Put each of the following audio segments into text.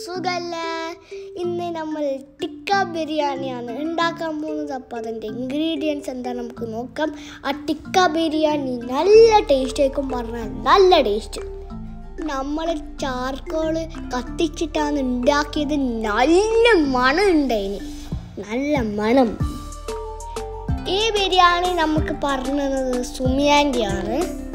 സുഖല്ലേ ഇന്ന് നമ്മൾ ടിക്ക ബിരിയാണിയാണ് ഉണ്ടാക്കാൻ പോകുന്നത് അപ്പോൾ അതിൻ്റെ ഇൻഗ്രീഡിയൻസ് എന്താ നമുക്ക് നോക്കാം ആ ടിക്ക ബിരിയാണി നല്ല ടേസ്റ്റ് ആയിരിക്കും പറഞ്ഞാൽ നല്ല ടേസ്റ്റ് നമ്മൾ ചാർക്കോള് കത്തിച്ചിട്ടാണ് ഉണ്ടാക്കിയത് നല്ല മണം ഉണ്ടായിന് നല്ല മണം ഈ ബിരിയാണി നമുക്ക് പറഞ്ഞു തന്നത് സുമിയാൻ്റിയാണ്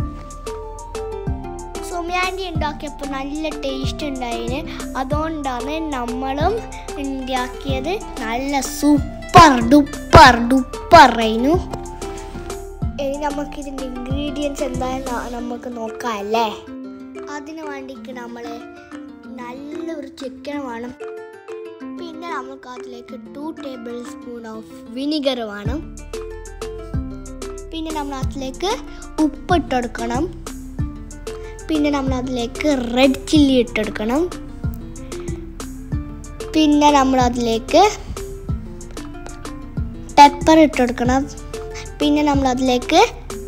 സുമിയാൻ്റി ഉണ്ടാക്കിയപ്പോൾ നല്ല ടേസ്റ്റ് ഉണ്ടായിന് അതുകൊണ്ടാണ് നമ്മളും ഉണ്ടാക്കിയത് നല്ല സൂപ്പർ ഡുപ്പർ ഡുപ്പർ ആയിരുന്നു ഇനി നമുക്ക് ഇതിൻ്റെ ഇൻഗ്രീഡിയൻസ് എന്താണെന്ന് നമുക്ക് നോക്കാം അല്ലേ അതിന് വേണ്ടിയിട്ട് നമ്മൾ നല്ലൊരു ചിക്കൻ വേണം പിന്നെ നമുക്ക് അതിലേക്ക് two tablespoon of vinegar വേണം പിന്നെ നമ്മൾ അതിലേക്ക് ഉപ്പ് ഇട്ടെടുക്കണം പിന്നെ നമ്മൾ അതിലേക്ക് റെഡ് ചില്ലി ഇട്ടെടുക്കണം പിന്നെ നമ്മൾ അതിലേക്ക് പെപ്പർ ഇട്ടെടുക്കണം പിന്നെ നമ്മൾ അതിലേക്ക്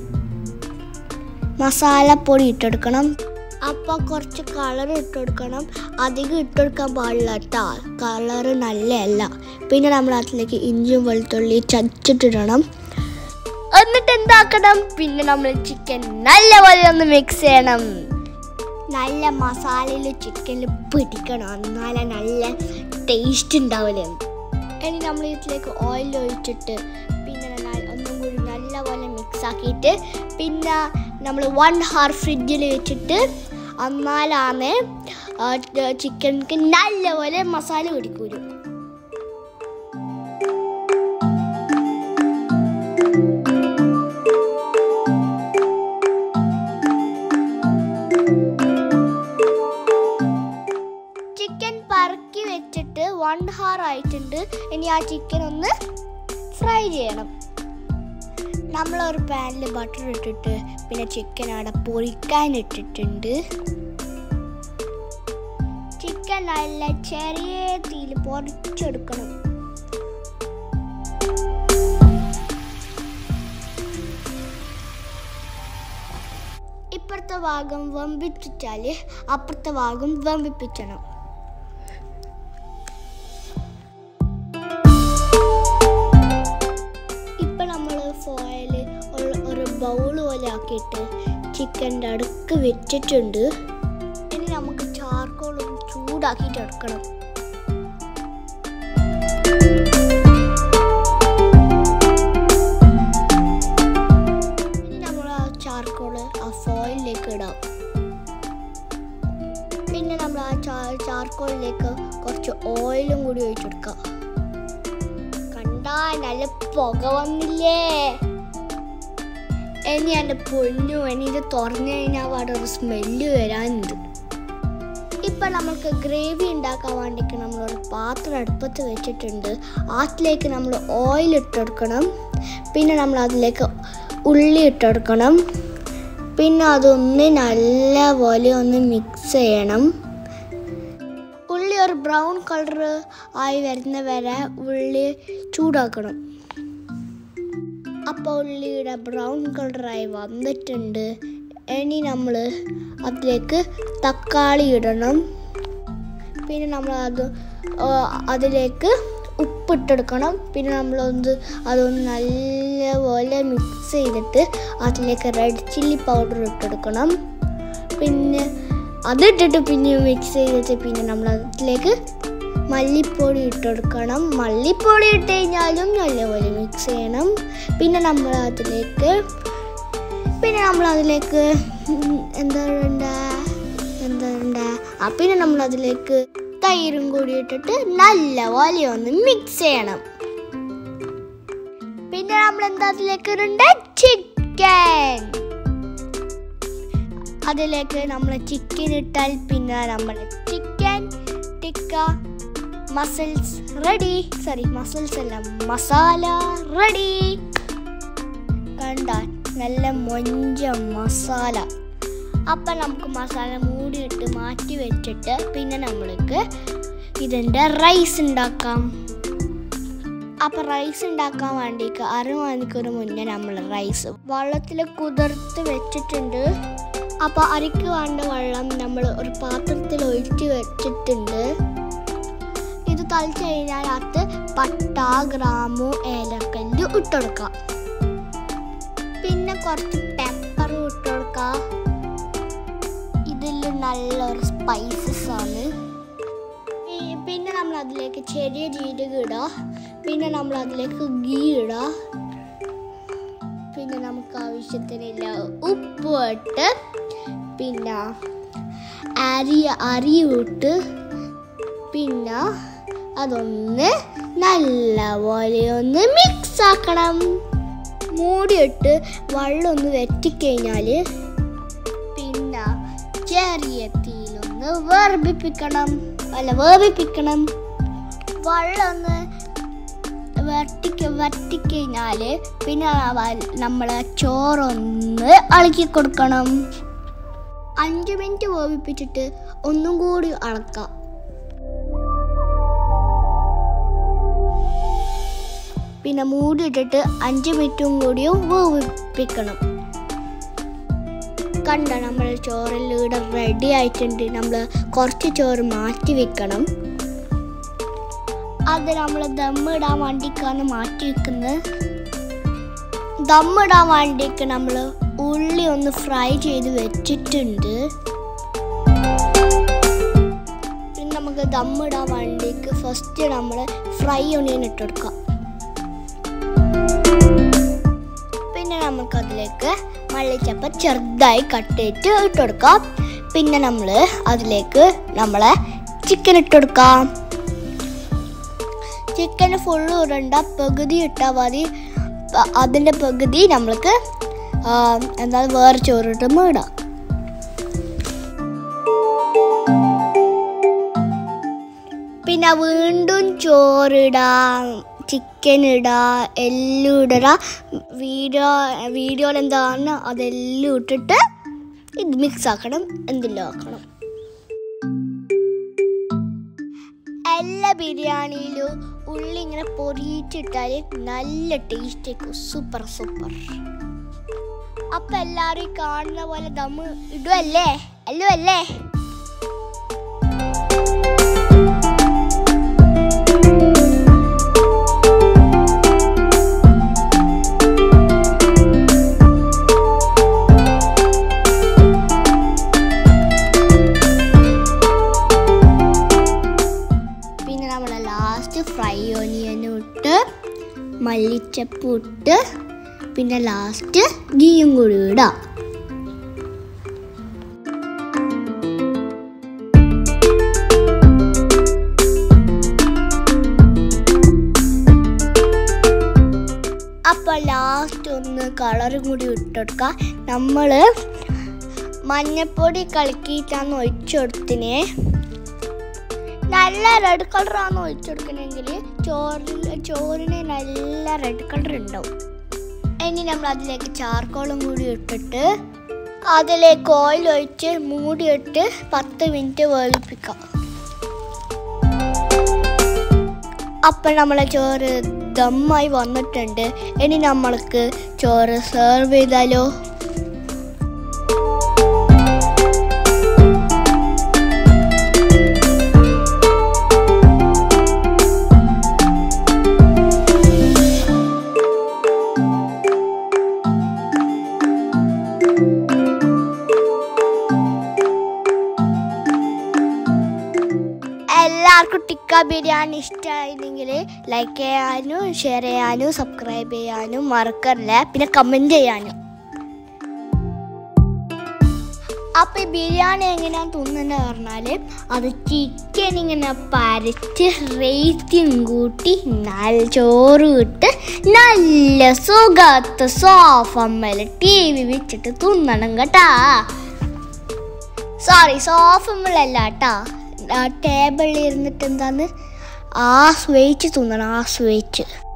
മസാലപ്പൊടി ഇട്ടെടുക്കണം അപ്പോൾ കുറച്ച് കളർ ഇട്ടെടുക്കണം അധികം ഇട്ടെടുക്കാൻ പാടില്ല കേട്ടോ കളറ് നല്ലതല്ല പിന്നെ നമ്മൾ അതിലേക്ക് ഇഞ്ചും വെളുത്തുള്ളി ചച്ചിട്ടിടണം എന്നിട്ട് എന്താക്കണം പിന്നെ നമ്മൾ ചിക്കൻ നല്ലപോലെ ഒന്ന് മിക്സ് ചെയ്യണം നല്ല മസാലയിൽ ചിക്കനിൽ പിടിക്കണം എന്നാലേ നല്ല ടേസ്റ്റ് ഉണ്ടാവില്ല ഇനി നമ്മൾ ഇതിലേക്ക് ഓയിൽ ഒഴിച്ചിട്ട് പിന്നെ ന- ഒന്നും കൂടി നല്ലപോലെ മിക്സ് ആക്കിയിട്ട് പിന്നെ നമ്മൾ വൺ ഹവർ ഫ്രിഡ്ജിൽ വെച്ചിട്ട് എന്നാലാണ് ചിക്കൻക്ക് നല്ലപോലെ മസാല പിടിക്കൂലു ചിക്കൻ പറക്കി വെച്ചിട്ട് വൺ ഹവർ ആയിട്ടുണ്ട് ഇനി ആ ചിക്കൻ ഒന്ന് ഫ്രൈ ചെയ്യണം നമ്മളൊരു പാനിൽ ബട്ടർ ഇട്ടിട്ട് പിന്നെ ചിക്കൻ അവിടെ പൊരിക്കാൻ ഇട്ടിട്ടുണ്ട് ചിക്കൻ നല്ല ചെറിയ തീയിൽ പൊരിച്ചെടുക്കണം ഇപ്പുറത്തെ ഭാഗം വമ്പിപ്പിച്ചാൽ അപ്പുറത്തെ ഭാഗം വമ്പിപ്പിച്ചണം ഇപ്പം നമ്മൾ ഫോയിൽ ഒരു ബൗൾ പോലെ ആക്കിയിട്ട് ചിക്കൻ്റെ അടുക്ക് വെച്ചിട്ടുണ്ട് ഇനി നമുക്ക് ചാർക്കോളും ചൂടാക്കിയിട്ട് എടുക്കണം ഇനി നമ്മൾ ആ ചാർക്കോള് ആ ഫോയിലിലേക്ക് ഇടാം പിന്നെ നമ്മൾ ആ ചാ ചാർക്കോളിലേക്ക് കുറച്ച് ഓയിലും കൂടി ഒഴിച്ചെടുക്കാം കണ്ടാ നല്ല പുക വന്നില്ലേ ഇനി എൻ്റെ പൊന്നു ഇനി ഇത് തുറന്നു കഴിഞ്ഞാൽ അവിടെ ഒരു സ്മെല്ല് വരാനുണ്ട് ഇപ്പം നമുക്ക് ഗ്രേവി ഉണ്ടാക്കാൻ വേണ്ടിയിട്ട് നമ്മളൊരു പാത്രം അടുപ്പത്ത് വെച്ചിട്ടുണ്ട് അതിലേക്ക് നമ്മൾ ഓയിൽ ഇട്ടെടുക്കണം പിന്നെ നമ്മൾ അതിലേക്ക് ഉള്ളി ഇട്ടെടുക്കണം പിന്നെ അതൊന്ന് നല്ലപോലെ ഒന്ന് മിക്സ് ചെയ്യണം ഉള്ളി ഒരു ബ്രൗൺ കളർ ആയി വരുന്ന വരെ ഉള്ളി ചൂടാക്കണം അപ്പോൾ ഉള്ളിയുടെ ബ്രൗൺ കളറായി വന്നിട്ടുണ്ട് ഇനി നമ്മൾ അതിലേക്ക് തക്കാളി ഇടണം പിന്നെ നമ്മൾ അത് ആ, അതിലേക്ക് ഉപ്പിട്ടെടുക്കണം പിന്നെ നമ്മളൊന്ന് അതൊന്ന് നല്ലപോലെ മിക്സ് ചെയ്തിട്ട് അതിലേക്ക് റെഡ് ചില്ലി പൗഡർ ഇട്ടെടുക്കണം പിന്നെ അതിട്ടിട്ട് പിന്നെ മിക്സ് ചെയ്തിട്ട് പിന്നെ നമ്മൾ അതിലേക്ക് മല്ലിപ്പൊടി ഇട്ടെടുക്കണം മല്ലിപ്പൊടി ഇട്ട് കഴിഞ്ഞാലും നല്ലപോലെ മിക്സ് ചെയ്യണം പിന്നെ നമ്മൾ അതിലേക്ക് പിന്നെ നമ്മൾ അതിലേക്ക് ഉം, എന്താ വേണ്ട എന്താ വേണ്ട ആ പിന്നെ നമ്മൾ അതിലേക്ക് തൈരും കൂടി ഇട്ടിട്ട് നല്ലപോലെ ഒന്ന് മിക്സ് ചെയ്യണം പിന്നെ നമ്മൾ എന്താ അതിലേക്ക് ഇടണ്ട ചിക്കൻ അതിലേക്ക് നമ്മൾ ചിക്കൻ ഇട്ടാൽ പിന്നെ നമ്മൾ chicken tikka muscles ready sorry muscles അല്ല മസാല റെഡി കണ്ട നല്ല മൊഞ്ച മസാല അപ്പം നമുക്ക് മസാല മൂടിയിട്ട് മാറ്റി വെച്ചിട്ട് പിന്നെ നമ്മൾക്ക് ഇതിൻ്റെ റൈസ് ഉണ്ടാക്കാം അപ്പം റൈസ് ഉണ്ടാക്കാൻ വേണ്ടിയിട്ട് അരമണിക്കൂർ മുന്നേ നമ്മൾ റൈസ് വെള്ളത്തിൽ കുതിർത്ത് വെച്ചിട്ടുണ്ട് അപ്പോൾ അരിക്ക് വേണ്ട വെള്ളം നമ്മൾ ഒരു പാത്രത്തിൽ ഒഴിച്ച് വെച്ചിട്ടുണ്ട് തളിച്ച് കഴിഞ്ഞാൽ അത് പട്ട ഗ്രാമു ഏലക്കല്ല് ഇട്ടുകൊടുക്കാം പിന്നെ കുറച്ച് പെപ്പർ ഇട്ടുകൊടുക്കുക ഇതിൽ നല്ലൊരു സ്പൈസസ് ആണ് ഈ- പിന്നെ നമ്മൾ അതിലേക്ക് ചെറിയ ജീരകം ഇടുക പിന്നെ നമ്മൾ അതിലേക്ക് ഗീ ഇടുക പിന്നെ നമുക്ക് ആവശ്യത്തിനുള്ള ഉപ്പ് ഇട്ട് പിന്നെ അരി അരി ഇട്ട് പിന്നെ അതൊന്ന് നല്ലപോലെ ഒന്ന് മിക്സ് ആക്കണം മൂടിയിട്ട് വെള്ളം ഒന്ന് വെറ്റിക്കഴിഞ്ഞാൽ പിന്നെ ചെറിയ തീയിലൊന്ന് വേർപ്പിപ്പിക്കണം അല്ല വേർപ്പിപ്പിക്കണം വെള്ളം ഒന്ന് വറ്റിക്ക വറ്റിക്കഴിഞ്ഞാൽ പിന്നെ നമ്മൾ ചോറൊന്ന് ഇളക്കി കൊടുക്കണം അഞ്ച് മിനിറ്റ് വേവിപ്പിച്ചിട്ട് ഒന്നും കൂടി അളക്കാം പിന്നെ മൂടിയിട്ടിട്ട് അഞ്ച് മിനിറ്റും കൂടിയും വേവിപ്പിക്കണം കണ്ട നമ്മൾ ചോറെല്ലാം ഇവിടെ റെഡി ആയിട്ടുണ്ട് നമ്മൾ കുറച്ച് ചോറ് മാറ്റി വെക്കണം അത് നമ്മൾ ദമ്മിടാൻ വേണ്ടിക്കാണ് മാറ്റി വെക്കുന്നത് ദമ്മിടാൻ വേണ്ടിക്ക് നമ്മൾ ഉള്ളി ഒന്ന് ഫ്രൈ ചെയ്ത് വെച്ചിട്ടുണ്ട് പിന്നെ നമുക്ക് ദമ്മിടാൻ വേണ്ടിക്ക് ഫസ്റ്റ് നമ്മൾ ഫ്രൈ ഒണിയൻ ഇട്ടെടുക്കാം പിന്നെ നമുക്ക് അതിലേക്ക് മല്ലിച്ചപ്പ ചെറുതായി കട്ട് ചെയ്തിട്ട് ഇട്ടുകൊടുക്കാം പിന്നെ നമ്മൾ അതിലേക്ക് നമ്മളെ ചിക്കൻ ഇട്ടുകൊടുക്കാം ചിക്കൻ ഫുള്ള് ഇടണ്ട പകുതി ഇട്ടാൽ മതി പ- അതിൻ്റെ പകുതി നമ്മൾക്ക് ആ, എന്താ വേറെ ചോറിട്ടുമ്പോൾ ഇടാം പിന്നെ വീണ്ടും ചോറിടാം ചിക്കൻ ഇടാ എല്ലാം ഇടടാ വീഡിയോ വീഡിയോയിൽ എന്താണ് അതെല്ലാം ഇട്ടിട്ട് ഇത് മിക്സ് ആക്കണം എന്തെല്ലാം ആക്കണം എല്ലാ ബിരിയാണിയിലും ഉള്ളി ഇങ്ങനെ പൊരിയിട്ടിട്ടാൽ നല്ല ടേസ്റ്റ് ആയിരിക്കും സൂപ്പർ സൂപ്പർ അപ്പൊ എല്ലാവരും ഈ കാണുന്ന പോലെ ദമ്മ് ഇടുവല്ലേ അല്ലോ അല്ലേ പിന്നെ നമ്മൾ ലാസ്റ്റ് ഫ്രൈ ഓനിയനും ഇട്ട് മല്ലിച്ചപ്പ് ഇട്ട് പിന്നെ ലാസ്റ്റ് ഗീയും കൂടി ഇടാം അപ്പോൾ ലാസ്റ്റ് ഒന്ന് കളറും കൂടി ഇട്ടെടുക്കുക നമ്മൾ മഞ്ഞപ്പൊടി കളിക്കിയിട്ടാണ് ഒഴിച്ചെടുത്തിനെ നല്ല റെഡ് കളറാണ് ഒഴിച്ചെടുക്കണമെങ്കിൽ ചോറിൽ ചോറിന് നല്ല റെഡ് കളർ ഉണ്ടാവും ഇനി നമ്മൾ അതിലേക്ക് ചാർക്കോളും കൂടി ഇട്ടിട്ട് അതിലേക്ക് ഓയിൽ ഒഴിച്ച് മൂടിയിട്ട് പത്ത് മിനിറ്റ് വേവിപ്പിക്കാം അപ്പം നമ്മളെ ചോറ് ദമ്മായി വന്നിട്ടുണ്ട് ഇനി നമ്മൾക്ക് ചോറ് സെർവ് ചെയ്താലോ എല്ലാവർക്കും ടിക്ക ബിരിയാണി ഇഷ്ടമായിരുന്നെങ്കിൽ ലൈക്ക് ചെയ്യാനും ഷെയർ ചെയ്യാനും സബ്സ്ക്രൈബ് ചെയ്യാനും മറക്കല്ല പിന്നെ കമൻറ്റ് ചെയ്യാനും അപ്പം ഈ ബിരിയാണി എങ്ങനെയാന്ന് തോന്നുന്നത് പറഞ്ഞാൽ അത് ചിക്കൻ ഇങ്ങനെ പരച്ച് റേറ്റും കൂട്ടി നല്ല ചോറ് ഇട്ട് നല്ല സുഖത്ത് സോഫമ്മൽ ടി വി വെച്ചിട്ട് തിന്നണം കേട്ടാ സോറി സോഫമ്മലല്ല കേട്ടാ ടേബിളിൽ ഇരുന്നിട്ട് എന്താന്ന് ആസ്വദിച്ച് തിന്നണം ആസ്വദിച്ച്